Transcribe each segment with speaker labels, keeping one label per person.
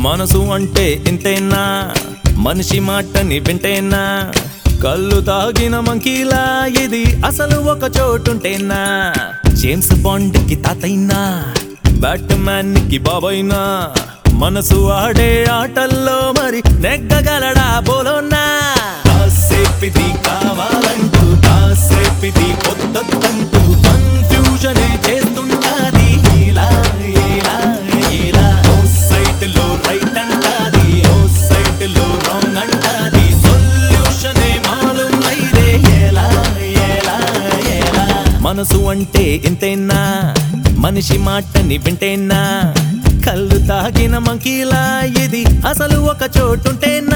Speaker 1: మనసు అంటే ఇంతేనా మనిషి మాటని వింటేనా కళ్ళు తాగిన మంకీలా ఇది అసలు ఒక చోటుంటేనా జేమ్స్ బాండ్ కి తాతైనా బ్యాట్ మ్యాన్ కి బాబైనా మనసు ఆడే ఆటల్లో మరి నెగ్గగలడా బోలోనా కాసేపిది కావాలంటూ కాసేపిది పొద్దంటూ కన్ఫ్యూజన్ చేస్తుంటాది ఇలా ఇలా ఇలా ఓ సైట్ లో రైట్ అంటాది ఓ సైట్ లో రాంగ్ అంటాది సొల్యూషన్ మాలూం లేదే ఎలా ఎలా ఎలా మనసు అంటే ఇంతేనా మనిషి మాటని వింటేనా కళ్ళు తాగిన మంకీలా ఇది అసలు ఒక చోటుంటేనా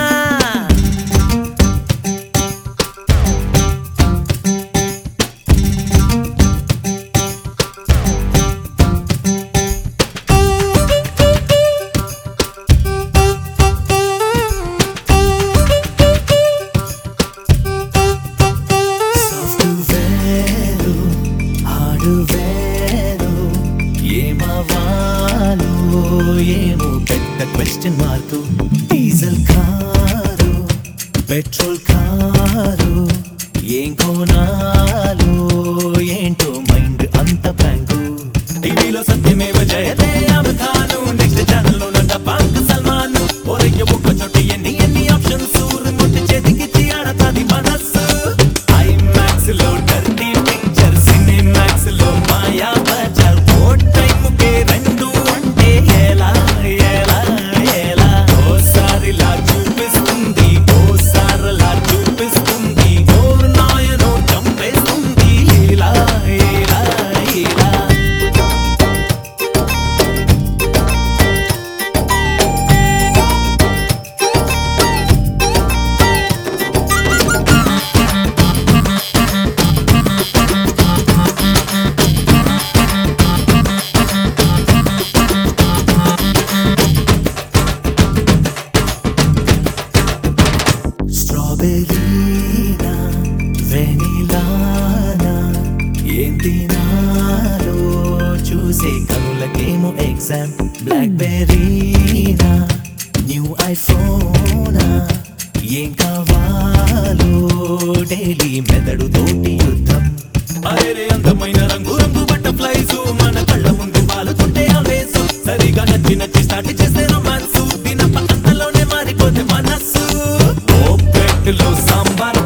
Speaker 1: సాఫ్ట్వేరు హార్డ్వేరు ఏమవ్వాలో ఏమో పెద్ద question mark diesel car petrol car ఏం కొనాలో ఏంటో మైండ్ అంత బ్యాంకు టీవీలో సత్యమేవ జయతే అమిర్ ఖాను నెక్స్ట్ ఛానల్ లో నంట పాంక్ సల్మాన్ ఒరయ్య ఒక్క చోట ఎన్ని ఎన్ని ఆప్షన్స్ రిమోట్ చేతికి ఆడతాది మనస్సు ఐమాక్స్ లో డర్టీ పిక్చర్ సినిమాక్స్ లో మాయా బజార్ ఓ టైం కే రెండు అంటే ఎలా ఎలా ఎలా ఓసారిలా చూపిస్తుంది ఓసారిలా చూపిస్తుంది ఓర్ నాయనో చంపేస్తుంది ఇలా ఇలా ఇలా స్ట్రాబెరీనా వెనిలానా ఏం తినాలో చూసే కనులకేమో ఎగ్జామ్ బ్లాక్ బెర్రీనా న్యూ ఐఫోనా ఏం కావాలో డైలీ మెదడు తోటి యుద్ధం అరే అందమైన రంగు రంగు బటర్ఫ్లైస్ మన కళ్ళ ముందు పాలుతుంటే అవేసు సరిగా నచ్చి నచ్చి స్టార్ట్ చేస్తే రొమాన్స్ తిన పక్కలోనే మారిపోతే మనస్సు ఓ పెట్టులో సాంబార్